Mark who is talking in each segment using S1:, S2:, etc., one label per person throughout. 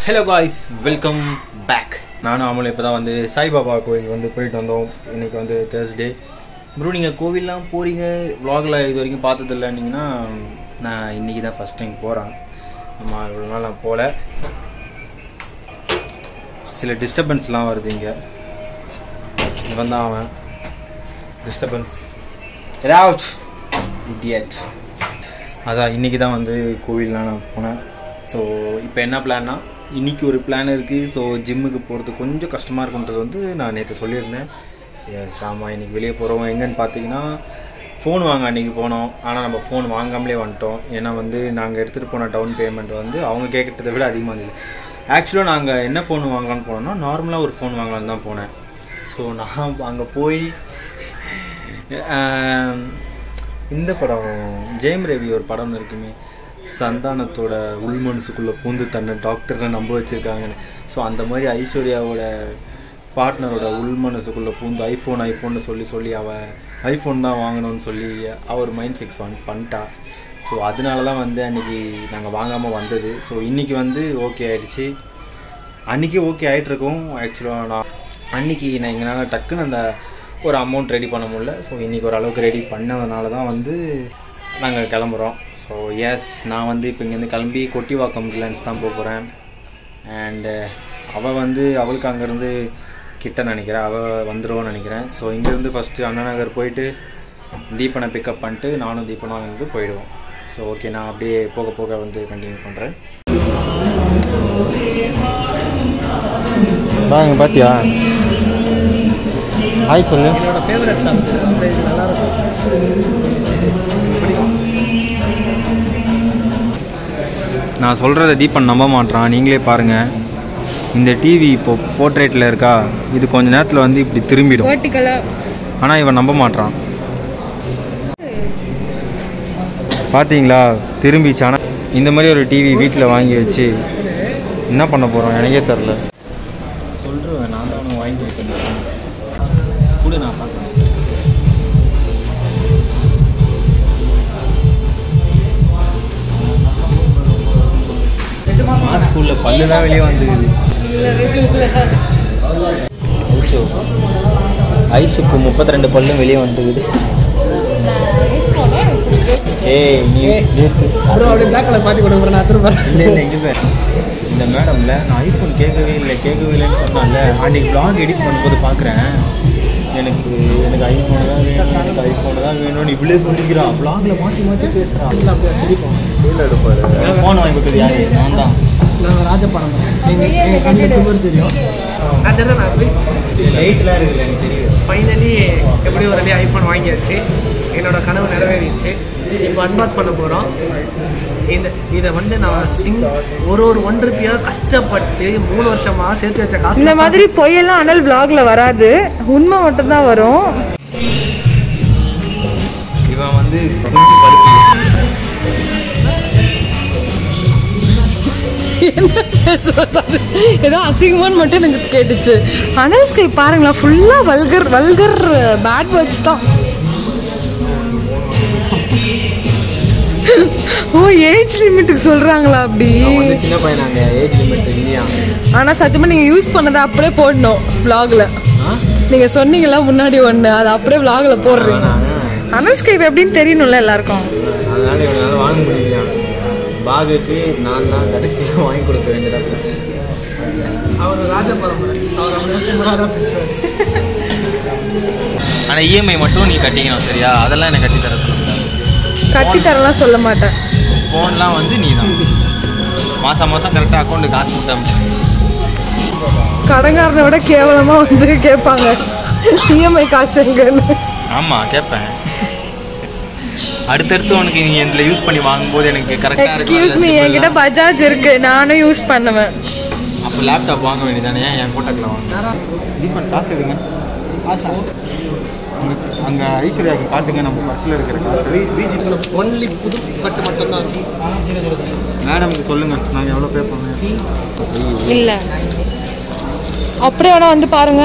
S1: Hello guys welcome back நானும் அமலும் இப்போ தான் வந்து சாய்பாபா கோயில் வந்து போயிட்டு வந்தோம் இன்னைக்கு வந்து தேர்ஸ்டே ப்ரோ நீங்கள் கோவில்லாம் போகிறீங்க vlogல இது வரைக்கும் பார்த்ததில்லன்னீங்கன்னா நான் இன்றைக்கி தான் ஃபஸ்ட் டைம் போகிறேன் ஆமாம் இவ்வளோ நாள் நான் போகல சில டிஸ்டர்பன்ஸ்லாம் வருது இங்கே இவன் தான் அவன் டிஸ்டர்பன்ஸ் ஏதாவ் இடியட் அதான் இன்றைக்கி தான் வந்து கோவில்லாம் நான் போனேன் ஸோ இப்போ என்ன பிளான்னா இன்றைக்கி ஒரு பிளான் இருக்குது ஸோ ஜிம்முக்கு போகிறது கொஞ்சம் கஷ்டமாக இருக்குன்றது வந்து நான் நேற்று சொல்லியிருந்தேன் எஸ் ஆமாம் இன்றைக்கி வெளியே போகிறோம் எங்கன்னு பார்த்தீங்கன்னா ஃபோன் வாங்க அன்றைக்கி போனோம் ஆனால் நம்ம ஃபோன் வாங்காமலே வந்துட்டோம் ஏன்னா வந்து நாங்கள் எடுத்துகிட்டு போன டவுன் பேமெண்ட் வந்து அவங்க கேட்குறதை விட அதிகமாக இருந்தது ஆக்சுவலாக நாங்கள் என்ன ஃபோன் வாங்கலாம்னு போனோம்னா நார்மலாக ஒரு ஃபோன் வாங்கலான்னு தான் போனேன் ஸோ நான் அங்கே போய் ஆம், இந்த படம் ஜெயம் ரவி ஒரு படம்னு இருக்குமே சந்தானத்தோட உள் மனசுக்குள்ளே பூந்து தன்னை டாக்டரை நம்ப வச்சுருக்காங்கன்னு ஸோ அந்த மாதிரி ஐஸ்வர்யாவோட பார்ட்னரோட உள் மனசுக்குள்ளே பூந்து ஐஃபோன் ஐஃபோன்னு சொல்லி சொல்லி அவள் ஐஃபோன் தான் வாங்கணும்னு சொல்லி அவர் மைண்ட் ஃபிக்ஸ் பண்ணிட்டா ஸோ அதனால தான் வந்து அன்றைக்கி நாங்கள் வாங்காமல் வந்தது ஸோ இன்றைக்கி வந்து ஓகே ஆயிடுச்சு அன்றைக்கி ஓகே ஆகிட்டுருக்கோம் ஆக்சுவலாக நான் அன்றைக்கி நான் எங்களால் டக்குன்னு அந்த ஒரு அமௌண்ட் ரெடி பண்ண முடியல ஸோ இன்றைக்கி ஓரளவுக்கு ரெடி பண்ணதுனால தான் வந்து நாங்கள் கிளம்புறோம் ஸோ எஸ் நான் வந்து இப்போ இங்கேருந்து கிளம்பி கொட்டிவாக்கம் ரிலையன்ஸ் தான் போக போகிறேன் அண்டு அவள் வந்து அவளுக்கு அங்கேருந்து கிட்ட நினைக்கிறேன் அவள் வந்துடுவோன்னு நினைக்கிறேன் ஸோ இங்கேருந்து ஃபஸ்ட்டு அண்ணா நகர் போயிட்டு தீபனை பிக்கப் பண்ணிட்டு நானும் தீபனும் வந்து போயிடுவோம் ஸோ ஓகே நான் அப்படியே போக போக வந்து கண்டினியூ பண்ணுறேன் வாங்க பார்த்தியா ஹாய் சொல்லு
S2: என்னோட ஃபேவரட் சாங் அந்த இது நல்லா இருக்கும்
S1: நான் சொல்கிறத தீபன் நம்ப மாட்றான் நீங்களே பாருங்கள் இந்த டிவி இப்போ போர்ட்ரேட்டில் இருக்கா இது கொஞ்ச நேரத்தில் வந்து இப்படி திரும்பிடும்
S3: வேர்ட்டிக்கலாக
S1: ஆனால் இவன் நம்ப மாட்றான் பார்த்தீங்களா திரும்பிச்சு ஆனால் இந்த மாதிரி ஒரு டிவி வீட்டில் வாங்கி வச்சு என்ன பண்ண போகிறோம் எனக்கே தெரில சொல்கிறேன் நான் தான் ஒன்று வாங்கி வைக்கிறேன் கூட நான் பார்க்குறேன் ஸ்கூலில் பல்லு தான் வெளியே வந்துக்குது ஐஷு ஐஷுக்கு முப்பத்தி ரெண்டு பல்லும் வெளியே வந்துக்குது ஏய் நீ நேத்து
S2: ப்ரோ அப்படியே பிளாக் கலர் மாற்றி கொடுங்க bro, நான் திரும்ப
S1: இல்லை இல்லை இங்கே பாரு. இந்த மேடம்ல நான் ஐஃபோன் கேட்கவே இல்லை கேட்கவே இல்லைன்னு சொன்னால அன்றைக்கி vlog எடிட் பண்ணும்போது பார்க்குறேன் எனக்கு எனக்கு ஐஃபோன் தான் வேணும் எனக்கு ஐஃபோன் தான் வேணும்னு இவ்வளே சொல்லிக்கிறான் vlogல மாற்றி மாற்றி பேசுகிறான்
S2: இல்லை அப்படியே சிரிப்போம்
S1: ஃபோன் வாங்கி கொடுத்தது யாரு நான் தான்
S2: நான் ராஜபாடம் எங்கள் எங்கள் கண்ணில் துமர் தெரியும் அதெல்லாம் நான் போய்
S1: லைட்லாம் இருக்குல்ல எனக்கு தெரியும்
S2: ஃபைனலி எப்படி ஒரு வழியாக ஐஃபோன் வாங்கியாச்சு என்னோட கனவு நிறைவேறிடுச்சு இப்போ அன்பாக்ஸ் பண்ண போகிறோம் இந்த இதை வந்து நான் சிங் ஒரு ஒரு ஒன் ருப்பியாக கஷ்டப்பட்டு மூணு வருஷமாக சேர்த்து வச்ச காசு
S3: இந்த மாதிரி பொய்யெல்லாம் ஆனால் vlogல வராது உண்மை மட்டும்தான் வரும்
S1: இவன் வந்து கொஞ்சம் பருப்பு
S3: ஏதோ அசிங்கமான்னு மட்டும் எனக்கு கேட்டுச்சு அனல்ஸ்கை பாருங்களேன் ஃபுல்லாக வல்கர் வல்கர் பேட் வேர்ட்ஸ் தான் ஓ ஏஜ் லிமிட்டுக்கு சொல்கிறாங்களா அப்படி
S1: வந்து சின்ன பையனாங்க ஏஜ் லிமிட் இல்லையா
S3: ஆனால் சத்தியமாக நீங்கள் யூஸ் பண்ணதை அப்படியே போடணும் vlogல நீங்கள் சொன்னீங்களா முன்னாடி ஒன்று அதை அப்படியே vlogல போடுறீங்க அனல்ஸ்கை எப்படின்னு தெரியணும்ல எல்லாருக்கும்
S1: அதனால இவனால வாங்க முடியலையா பாகுக்கு நான் தான் கடைசியில் வாங்கி கொடுக்க வேண்டியதாக போச்சு
S2: அவர் ராஜபாடம் அவர் அப்படியே திமிரா தான் பேசுவார்
S1: ஆனால் இஎம்ஐ மட்டும் நீ கட்டிக்கணும் சரியா அதெல்லாம் எனக்கு கட்டி தர சொல்ல முடியாது
S3: கட்டி தரலாம் சொல்ல மாட்டேன்
S1: ஃபோன்லாம் வந்து நீ தான் மாதம் மாதம் கரெக்டாக அக்கௌண்ட்டு காசு கொடுத்து அமிச்சு
S3: கடங்காரனை விட கேவலமாக வந்து கேட்பாங்க இஎம்ஐ காசு எங்கன்னு
S1: ஆமாம் கேட்பேன் அடுத்தடுத்து உனக்கு நீ இதில் யூஸ் பண்ணி வாங்கும்போது எனக்கு கரெக்டாக
S3: எக்ஸ்கியூஸ் மீ என்கிட்ட பஜாஜ் இருக்கு நானும் யூஸ் பண்ணுவேன்
S1: அப்போ லேப்டாப் வாங்க வேண்டியதானே ஏன் என் கோட்டக்கில் வாங்க தீபன் காசு எடுங்க
S2: காசா
S1: அங்கே ஐஸ்வர்யாவுக்கு காட்டுங்க நம்ம பர்ஸில் இருக்கிற காசு
S2: பிஜிபியில் ஒன்லி புது கட்டு மட்டும்தான் இருக்கும்
S1: மேடமுக்கு சொல்லுங்கள் நாங்கள் எவ்வளோ பே பண்ணுவேன்
S3: இல்லை அப்படியே வேணா வந்து பாருங்க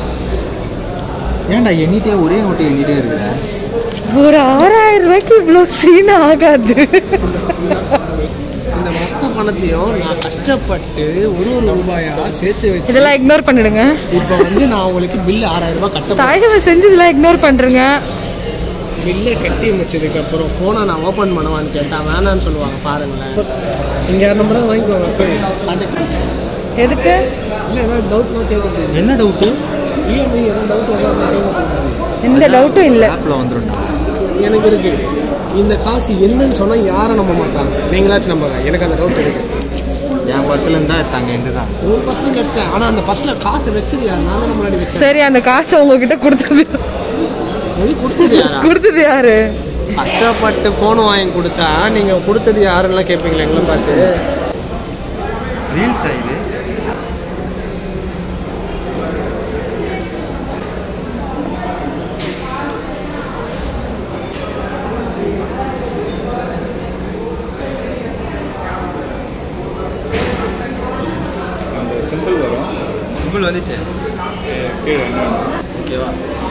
S1: ஏன்டா எண்ணிட்டே ஒரே நோட்டு எண்ணிட்டே இருக்கிறேன்
S3: ஒரு ஆறாயிரம் ரூபாய்க்கு இவ்வளோ சீன் ஆகாது
S2: இந்த மொத்த பணத்தையும் நான் கஷ்டப்பட்டு ஒரு ஒரு ரூபாயா சேர்த்து வச்சு
S3: இதெல்லாம் இக்னோர் பண்ணிடுங்க
S2: இப்போ வந்து நான் உங்களுக்கு பில் ஆறாயிரம் ரூபாய் கட்ட
S3: தயவு செஞ்சு இதெல்லாம் இக்னோர் பண்றீங்க
S2: பில்லை கட்டி முடிச்சதுக்கப்புறம் ஃபோனை நான் ஓப்பன் பண்ணுவான்னு கேட்டால் வேணான்னு சொல்லுவாங்க பாருங்களேன் இங்கே யார் நம்பராக வாங்கிக்கோங்க போய் கான்டாக்ட்
S3: எதுக்கு
S2: இல்லை ஏதாவது டவுட்னா கேட்குறது
S1: என்ன டவுட்டு
S2: இஎம்ஐ ஏதாவது டவுட் வராமல்
S3: எந்த டவுட்டும் இல்லை
S1: ஆப்பில் வந்துடும்
S2: எனக்கு இருக்கு இந்த காசு என்னன்னு சொன்னால் யாரும் நம்ப மாட்டாங்க நீங்களாச்சும் நம்புங்க எனக்கு அந்த டவுட் இருக்கு
S1: என் பர்ஸ்லேருந்து தான் எடுத்தாங்க எந்த தான்
S2: ஒரு பர்சன்ட் எடுத்தேன் ஆனால் அந்த பர்ஸில் காசு வச்சது யார் நான் தான் முன்னாடி வச்சேன்
S3: சரி அந்த காசை உங்ககிட்ட கொடுத்தது
S2: எது கொடுத்தது யாரா
S3: கொடுத்தது யாரு
S2: கஷ்டப்பட்டு ஃபோன் வாங்கி கொடுத்தா நீங்கள் கொடுத்தது யாருன்னெலாம் கேட்பீங்களா எங்களை பார்த்து
S1: ரீல்ஸ் இது
S4: அந்த சிம்பிள் வரும்
S1: சிம்பிள் வந்துச்சு
S4: கீழே என்ன
S1: ஓகேவா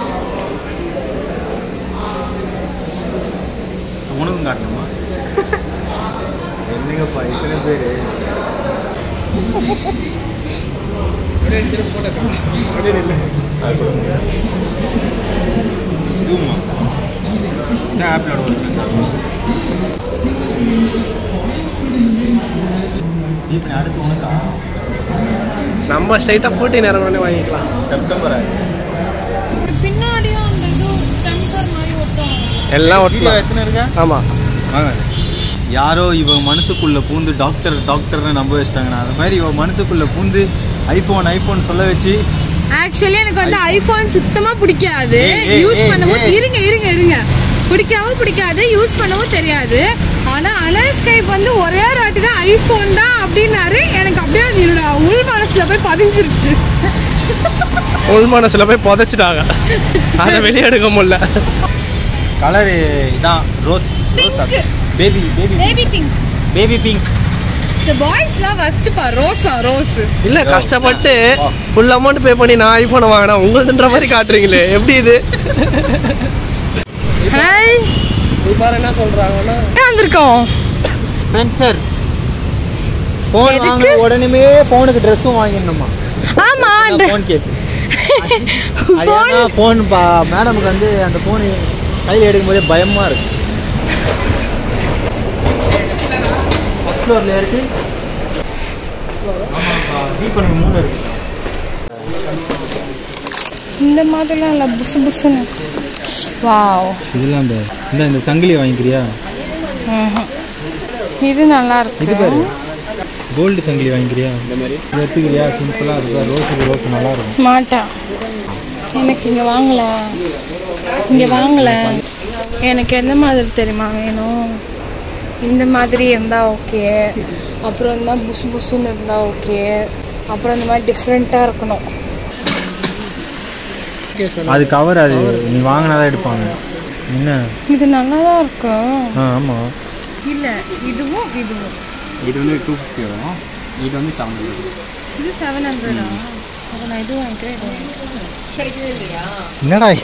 S1: உனக்கும் காட்டணுமா என்னங்கப்பா இத்தனை பேர் இதுவுமா இந்த ஆப்பிளோட ஒரு இப்போ அடுத்து உனக்கா
S2: நம்ம ஸ்ட்ரைட்டாக ஃபோர்டீன் இறங்கணுன்னே வாங்கிக்கலாம்
S1: செப்டம்பர்
S3: பின்னாடியும் அந்த இது டெம்பர் மாதிரி ஒட்டும்
S2: எல்லாம்
S1: வீடியோ
S2: ஒட்டலாம்
S1: எத்தனை இருக்கா
S2: ஆமாம்
S1: வாங்க யாரோ இவ மனசுக்குள்ள பூந்து டாக்டர் டாக்டர்னு நம்ப வச்சிட்டாங்கண்ணா அது மாதிரி இவ மனசுக்குள்ள பூந்து ஐஃபோன் ஐஃபோன் சொல்ல வச்சு
S3: ஆக்சுவலி எனக்கு வந்து ஐஃபோன் சுத்தமா பிடிக்காது
S1: ஏய், ஏய்,
S3: யூஸ்
S1: ஏய்,
S3: பண்ணவும்
S1: ஏய்.
S3: இருங்க இருங்க இருங்க பிடிக்கவும் பிடிக்காது யூஸ் பண்ணவும் தெரியாது ஆனா அனல் ஸ்கைப் வந்து ஒரே ஒரு வாட்டி தான் ஐஃபோன் தான் அப்படின்னாரு எனக்கு அப்படியே அது என்னோட உள் மனசுல போய் பதிஞ்சிருச்சு
S2: உள் மனசில் போய் புதைச்சிட்டாங்க அதை வெளியே எடுக்க முடியல
S1: கலரு இதான் rose rose
S3: Pink.
S1: Baby baby
S3: baby pink
S1: baby pink
S3: இந்த பாய்ஸ்லாம் ஃபர்ஸ்ட் பா ரோஸா ரோஸ்
S2: இல்லை கஷ்டப்பட்டு ஃபுல் அமௌண்ட் பே பண்ணி நான் ஐஃபோனை வாங்கினா உங்களுதுன்ற மாதிரி காட்டுறீங்களே எப்படி இது
S3: ஹாய்
S2: நீ பாரு என்ன சொல்கிறாங்கன்னா
S3: வந்திருக்கோம்
S1: ஸ்பென்சர் ஃபோன்
S3: எதுக்கு?
S1: வாங்க உடனே ஃபோனுக்கு ட்ரெஸ்ஸும் வாங்கிடணுமா
S3: ஆமா
S1: ஃபோன் கேஸ்
S3: ஃபோன்
S1: ஃபோன் பா மேடமுக்கு வந்து அந்த ஃபோன் கையில் எடுக்கும்போதே பயமாக இருக்கு ஃபஸ்ட் ஃப்ளோரில் இருக்கு ஆமாப்பா தீபனுக்கு மூணு இருக்கு
S3: இந்த மாதிரிலாம் இல்லை புசு புசுன்னு வாவ்
S1: இதெல்லாம் இந்த இந்த இந்த சங்கிலி வாங்கிக்கிறியா
S3: இது நல்லா இருக்கு
S1: இது பாரு கோல்டு சங்கிலி வாங்கிக்கிறியா இந்த மாதிரி இது எடுத்துக்கிறியா சிம்பிளாக அதுக்கு ரோஸுக்கு ரோஸ் நல்லா இருக்கும்
S3: மாட்டேன் எனக்கு இங்கே வாங்கல இங்கே வாங்கல எனக்கு எந்த மாதிரி தெரியுமா வேணும் இந்த மாதிரி இருந்தால் ஓகே அப்புறம் இந்த மாதிரி புசு புசுன்னு இருந்தால் ஓகே அப்புறம் இந்த மாதிரி டிஃப்ரெண்ட்டாக இருக்கணும்
S1: அது கவர் அது நீ வாங்கினா தான் எடுப்பாங்க என்ன
S3: இது நல்லா தான் இருக்கும்
S1: ஆ ஆமாம்
S3: இல்லை இதுவும் இதுவும்
S4: இது வந்து டூ ஃபிஃப்டி வரும் இது வந்து செவன் ஹண்ட்ரட்
S3: இது செவன் ஹண்ட்ரடா அப்போ நான் இது வாங்கிக்கிறேன் இது வாங்கிக்கிறேன் கிடைக்கவே இல்லையா
S1: என்னடா இது?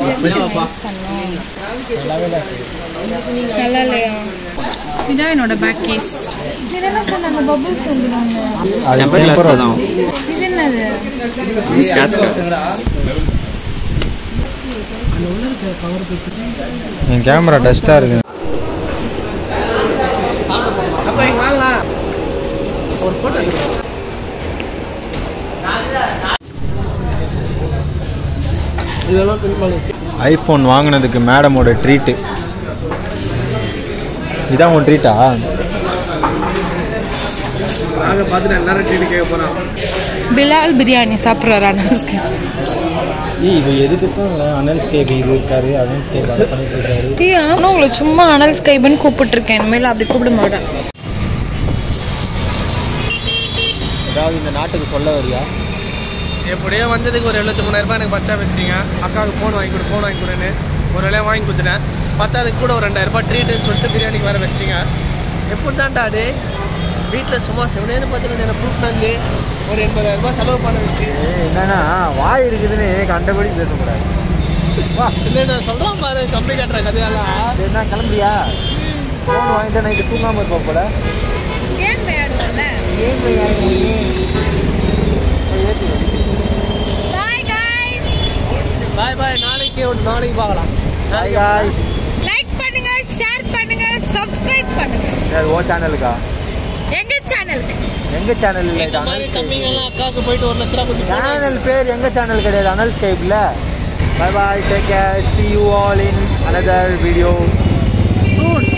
S3: நல்லா இல்லையா இதான் என்னோட பேக் கேஸ் இதெல்லாம் சொன்னாங்க பபுள்ஸ் வந்துடுவாங்க
S1: அது
S4: Temper glass
S1: temper
S4: தான்.
S3: இது என்னது
S1: என் கேமரா டஸ்ட்டாக இருக்கு
S2: அப்போ இங்கே வாங்கலாம் ஒரு ஃபோட்டோ இதெல்லாம் பின் பண்ணி
S1: ஐஃபோன் வாங்கினதுக்கு மேடமோட ட்ரீட்டு இதான் உன் ட்ரீட்டா
S2: நாங்கள் பார்த்துட்டு எல்லாரும் டிவி கேட்க போகிறோம்
S3: பிலால் பிரியாணி சாப்பிட்றாரு அனஸ்க்கு
S1: ஏய் இது எதுக்கு தான் அனல் ஸ்கேப் இது இருக்காரு அனல் ஸ்கேப் அதை பண்ணிட்டு இருக்காரு
S3: ஏய் ஆனால் உங்களை சும்மா அனல் ஸ்கைபன் கூப்பிட்டுருக்கேன் இனிமேல் அப்படி கூப்பிட மாட்டேன்
S1: ஏதாவது இந்த நாட்டுக்கு சொல்ல வரியா
S2: எப்படியோ வந்ததுக்கு ஒரு எழுபத்தி மூணாயிரம் ரூபாய் எனக்கு பச்சா வச்சிட்டீங்க அக்காவுக்கு ஃபோன் வாங்கி கொடு ஃபோன் வாங்கி கொடுன்னு ஒரு வேலையை வாங்கி கொடுத்துட்டேன் பத்தாதுக்கு கூட ஒரு ரெண்டாயிரம் ரூபாய் ட்ரீட்டுன்னு சொல்லிட்டு பிரியாணிக்கு வேறு வச்சிட்டீங்க எப்படி தான்டா அது வீட்டில் சும்மா செவனேன்னு பார்த்துட்டு எனக்கு கூப்பிட்டு வந்து ஒரு எண்பதாயிரம் ரூபாய் செலவு பண்ண வச்சு
S1: என்னன்னா வாய் இருக்குதுன்னு கண்டபடி பேசக்கூடாது
S2: இல்லை நான் சொல்கிறேன் பாரு கம்பி கட்டுற கதையெல்லாம்
S1: என்ன கிளம்புறியா ஃபோன் வாங்கிட்டு நைட்டு தூங்காமல் இருப்போம் போல
S3: கேம் விளையாடுவோம்ல பாய் காய்ஸ்
S2: பாய் பாய் நாளைக்கு ஒரு நாளைக்கு பார்க்கலாம்
S1: ஹாய் காய்ஸ்
S3: லைக் பண்ணுங்க ஷேர் பண்ணுங்க சப்ஸ்கிரைப் பண்ணுங்க
S1: அது ஓ சேனலுக்கா
S3: எங்க சேனலுக்கு
S1: எங்க சேனல்
S2: இந்த மாதிரி கம்மிங்கெல்லாம் அக்காவுக்கு போயிட்டு ஒரு லட்ச ரூபா கொடுத்து
S1: சேனல் பேர் எங்க சேனல் கிடையாது அனல் ஸ்கைப்ல bye bye take care see you all in another video soon